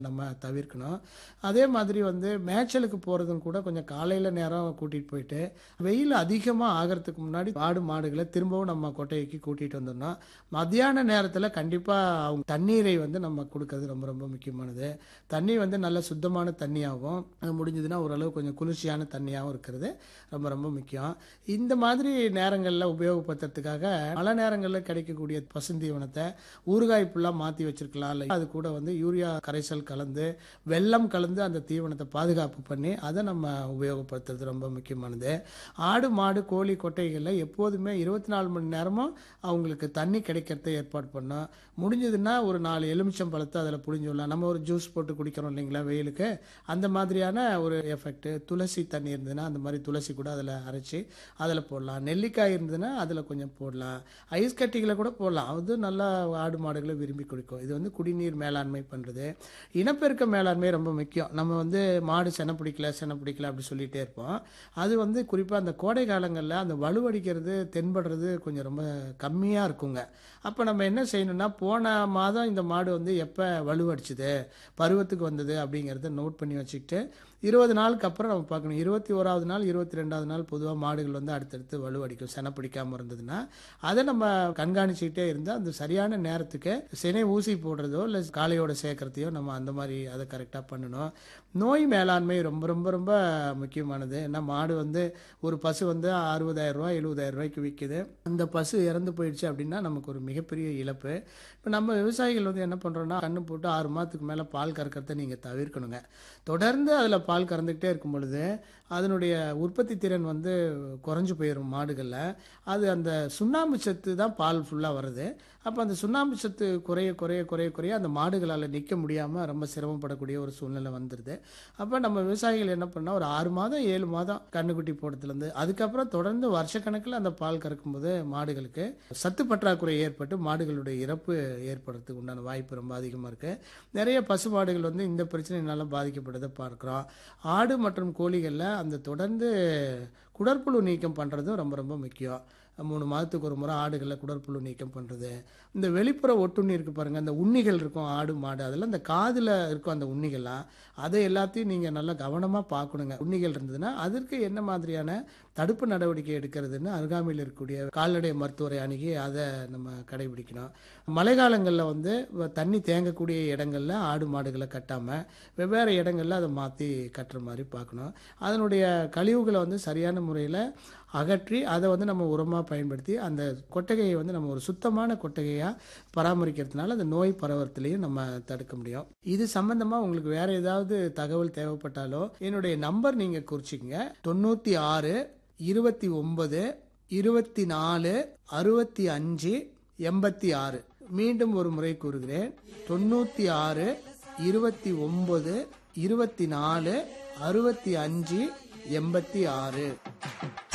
நம்ம தவிர்க்கணும் அதே மாதிரி வந்து மேய்ச்சலுக்கு போகிறதும் கூட கொஞ்சம் காலையில் நேரம் கூட்டிகிட்டு போயிட்டு வெயில் அதிகமாக ஆகிறதுக்கு முன்னாடி ஆடு மாடுகளை திரும்பவும் நம்ம கொட்டைக்கு கூட்டிகிட்டு வந்துடணும் மத்தியான நேரத்தில் கண்டிப்பாக அவங்க தண்ணீரை வந்து நம்ம கொடுக்கறது ரொம்ப ரொம்ப முக்கியமானது தண்ணி வந்து நல்ல சுத்தமான தண்ணியாகவும் அது முடிஞ்சதுன்னா ஓரளவு கொஞ்சம் குளிர்ச்சியான தண்ணியாகவும் இருக்கிறது ரொம்ப ரொம்ப முக்கியம் இந்த மாதிரி நேரங்களில் உபயோகப்படுத்துறதுக்காக மழை நேரங்களில் கிடைக்கக்கூடிய பசுந்தீவனத்தை ஊறுகாய் ஃபுல்லாக மாற்றி வச்சிருக்கலாம் இல்லை அது கூட வந்து யூரியா கரைசல் கலந்து வெல்லம் கலந்து அந்த தீவனத்தை பாதுகாப்பு பண்ணி அதை நம்ம உபயோகப்படுத்துறது ரொம்ப முக்கியமானது ஆடு மாடு கோழி கொட்டைகளில் எப்போதுமே இருபத்தி நாலு மணி நேரமும் அவங்களுக்கு தண்ணி கிடைக்கிறத ஏற்பாடு பண்ணோம் முடிஞ்சதுன்னா ஒரு நாலு எலுமிச்சம் பழத்தை அதில் புழிஞ்சுடலாம் நம்ம ஒரு ஜூஸ் போட்டு குடிக்கிறோம் இல்லைங்களா வெயிலுக்கு அந்த மாதிரியான ஒரு எஃபெக்ட் துளசி தண்ணி இருந்ததுன்னா அந்த மாதிரி துளசி கூட அதில் அரைச்சி அதில் போடலாம் நெல்லிக்காய் இருந்ததுன்னா அதில் கொஞ்சம் போடலாம் ஐஸ் கட்டிகளை கூட போடலாம் அது நல்லா ஆடு மாடுகளை விரும்பி குடிக்கும் இது வந்து குடிநீர் மேலாண்மை பண்ணுறது இனப்பெருக்க மேலாண்மை ரொம்ப முக்கியம் நம்ம வந்து மாடு செனை பிடிக்கல செனை பிடிக்கல அப்படி சொல்லிகிட்டே இருப்போம் அது வந்து குறிப்பாக அந்த கோடை காலங்களில் அந்த வலுவடிக்கிறது தென்படுறது கொஞ்சம் ரொம்ப கம்மியாக இருக்குங்க அப்போ நம்ம என்ன செய்யணும்னா போன மாதம் இந்த மாடு வந்து எப்போ வலுவடிச்சுது பருவத்துக்கு வந்தது அப்படிங்கிறத நோட் பண்ணி வச்சுக்கிட்டு இருபது நாளுக்கு அப்புறம் நம்ம பார்க்கணும் இருபத்தி ஓராவது நாள் இருபத்தி ரெண்டாவது நாள் பொதுவாக மாடுகள் வந்து அடுத்தடுத்து வலுவடிக்கும் செனை பிடிக்காமல் இருந்ததுன்னா அதை நம்ம கண்காணிச்சுக்கிட்டே இருந்தால் அந்த சரியான நேரத்துக்கு சினை ஊசி போடுறதோ இல்லை காளையோட சேர்க்கறதையோ நம்ம அந்த மாதிரி அதை கரெக்டாக பண்ணணும் நோய் மேலாண்மை ரொம்ப ரொம்ப ரொம்ப முக்கியமானது ஏன்னா மாடு வந்து ஒரு பசு வந்து அறுபதாயிரம் ரூபாய் எழுபதாயிரம் ரூபாய்க்கு விற்குது அந்த பசு இறந்து போயிடுச்சு அப்படின்னா நமக்கு ஒரு மிகப்பெரிய இழப்பு இப்போ நம்ம விவசாயிகள் வந்து என்ன பண்ணுறோம்னா கண்ணு போட்டு ஆறு மாதத்துக்கு மேலே பால் கறக்கிறத நீங்கள் தவிர்க்கணுங்க தொடர்ந்து அதில் பால் கறந்துக்கிட்டே இருக்கும் பொழுது அதனுடைய உற்பத்தி திறன் வந்து குறைஞ்சு போயிடும் மாடுகளில் அது அந்த சுண்ணாம்பு சத்து தான் பால் ஃபுல்லாக வருது அப்போ அந்த சுண்ணாம்பு சத்து குறைய குறைய குறைய குறைய அந்த மாடுகளால் நிற்க முடியாமல் ரொம்ப சிரமப்படக்கூடிய ஒரு சூழ்நிலை வந்துடுது அப்போ நம்ம விவசாயிகள் என்ன பண்ணால் ஒரு ஆறு மாதம் ஏழு மாதம் கண்ணுக்குட்டி போடுறதுலேருந்து அதுக்கப்புறம் தொடர்ந்து வருஷக்கணக்கில் அந்த பால் கறக்கும்போது மாடுகளுக்கு சத்து பற்றாக்குறை ஏற்பட்டு மாடுகளுடைய இறப்பு ஏற்படுறதுக்கு உண்டான வாய்ப்பு ரொம்ப அதிகமாக இருக்குது நிறைய பசு மாடுகள் வந்து இந்த பிரச்சனையினால பாதிக்கப்படுறதை பார்க்குறோம் ஆடு மற்றும் கோழிகளில் அந்த தொடர்ந்து குடற்புழு நீக்கம் பண்ணுறதும் ரொம்ப ரொம்ப முக்கியம் மூணு மாதத்துக்கு ஒரு முறை ஆடுகளில் குடற்புழு நீக்கம் பண்ணுறது இந்த வெளிப்புற ஒட்டுண்ணி இருக்குது பாருங்கள் அந்த உண்ணிகள் இருக்கும் ஆடு மாடு அதெல்லாம் இந்த காதில் இருக்கும் அந்த உண்ணிகள்லாம் அதை எல்லாத்தையும் நீங்கள் நல்லா கவனமாக பார்க்கணுங்க உண்ணிகள் இருந்ததுன்னா அதற்கு என்ன மாதிரியான தடுப்பு நடவடிக்கை எடுக்கிறதுன்னு அருகாமையில் இருக்கக்கூடிய கால்நடை மருத்துவரை அணுகி அதை நம்ம கடைபிடிக்கணும் மழை காலங்களில் வந்து தண்ணி தேங்கக்கூடிய இடங்களில் ஆடு மாடுகளை கட்டாமல் வெவ்வேறு இடங்களில் அதை மாற்றி கட்டுற மாதிரி பார்க்கணும் அதனுடைய கழிவுகளை வந்து சரியான முறையில் அகற்றி அதை வந்து நம்ம உரமாக பயன்படுத்தி அந்த கொட்டகையை வந்து நம்ம ஒரு சுத்தமான கொட்டகையாக பராமரிக்கிறதுனால அந்த நோய் பரவறதுலையும் நம்ம தடுக்க முடியும் இது சம்பந்தமாக உங்களுக்கு வேற ஏதாவது தகவல் தேவைப்பட்டாலோ என்னுடைய நம்பர் நீங்கள் குறிச்சிக்கங்க தொண்ணூற்றி ஆறு இருபத்தி ஒன்பது இருபத்தி நாலு அறுபத்தி அஞ்சு எண்பத்தி ஆறு மீண்டும் ஒரு முறை கூறுகிறேன் தொண்ணூற்றி ஆறு இருபத்தி ஒன்பது இருபத்தி நாலு அறுபத்தி அஞ்சு எண்பத்தி ஆறு